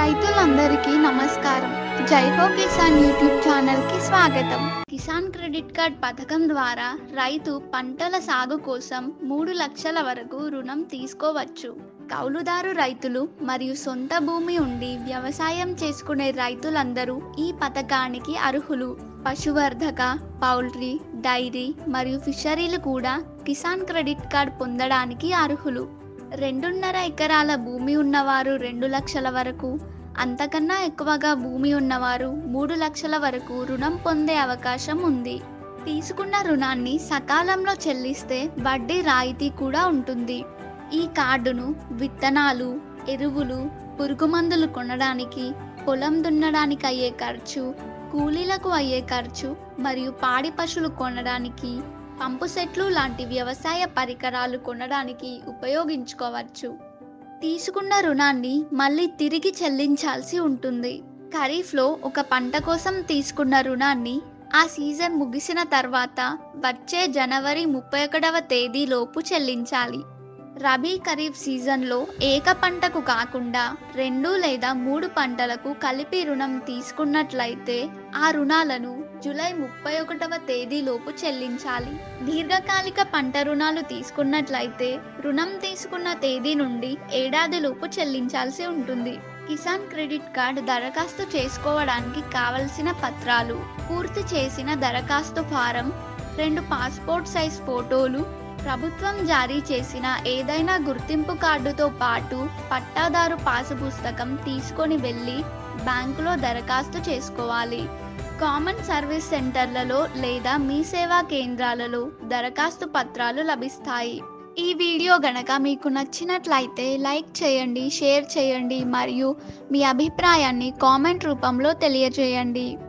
రైతులందరికీ నమస్కారం జై హో కిసాన్ యూట్యూబ్ ఛానల్కి స్వాగతం కిసాన్ క్రెడిట్ కార్డ్ పథకం ద్వారా రైతు పంటల సాగు కోసం మూడు లక్షల వరకు రుణం తీసుకోవచ్చు కౌలుదారు రైతులు మరియు సొంత భూమి ఉండి వ్యవసాయం చేసుకునే రైతులందరూ ఈ పథకానికి అర్హులు పశువర్ధక పౌల్ట్రీ డైరీ మరియు ఫిషరీలు కూడా కిసాన్ క్రెడిట్ కార్డ్ పొందడానికి అర్హులు రెండున్నర ఎకరాల భూమి ఉన్నవారు రెండు లక్షల వరకు అంతకన్నా ఎక్కువగా భూమి ఉన్నవారు మూడు లక్షల వరకు రుణం పొందే అవకాశం ఉంది తీసుకున్న రుణాన్ని సకాలంలో చెల్లిస్తే వడ్డీ రాయితీ కూడా ఉంటుంది ఈ కార్డును విత్తనాలు ఎరువులు పురుగుమందులు కొనడానికి పొలం దున్నడానికి అయ్యే ఖర్చు కూలీలకు అయ్యే ఖర్చు మరియు పాడి పశువులు కొనడానికి పంపు సెట్లు లాంటి వ్యవసాయ పరికరాలు కొనడానికి ఉపయోగించుకోవచ్చు తీసుకున్న రుణాన్ని మళ్ళీ తిరిగి చెల్లించాల్సి ఉంటుంది ఖరీఫ్లో ఒక పంట కోసం తీసుకున్న రుణాన్ని ఆ సీజన్ ముగిసిన తర్వాత వచ్చే జనవరి ముప్పై ఒకటవ తేదీలోపు చెల్లించాలి రబీ ఖరీఫ్ సీజన్లో ఏక పంటకు కాకుండా రెండు లేదా మూడు పంటలకు కలిపి రుణం తీసుకున్నట్లయితే ఆ రుణాలను జూలై ముప్పై ఒకటవ తేదీలోపు చెల్లించాలి దీర్ఘకాలిక పంట రుణాలు తీసుకున్నట్లయితే రుణం తీసుకున్న తేదీ నుండి ఏడాదిలోపు చెల్లించాల్సి ఉంటుంది కిసాన్ క్రెడిట్ కార్డ్ దరఖాస్తు చేసుకోవడానికి కావలసిన పత్రాలు పూర్తి చేసిన దరఖాస్తు ఫారం రెండు పాస్పోర్ట్ సైజ్ ఫోటోలు ప్రభుత్వం జారీ చేసిన ఏదైనా గుర్తింపు కార్డుతో పాటు పట్టాదారు పాసు పుస్తకం తీసుకొని వెళ్ళి బ్యాంకులో దరఖాస్తు చేసుకోవాలి కామన్ సర్వీస్ సెంటర్లలో లేదా మీ సేవా కేంద్రాలలో దరఖాస్తు పత్రాలు లభిస్తాయి ఈ వీడియో గనక మీకు నచ్చినట్లయితే లైక్ చేయండి షేర్ చేయండి మరియు మీ అభిప్రాయాన్ని కామెంట్ రూపంలో తెలియజేయండి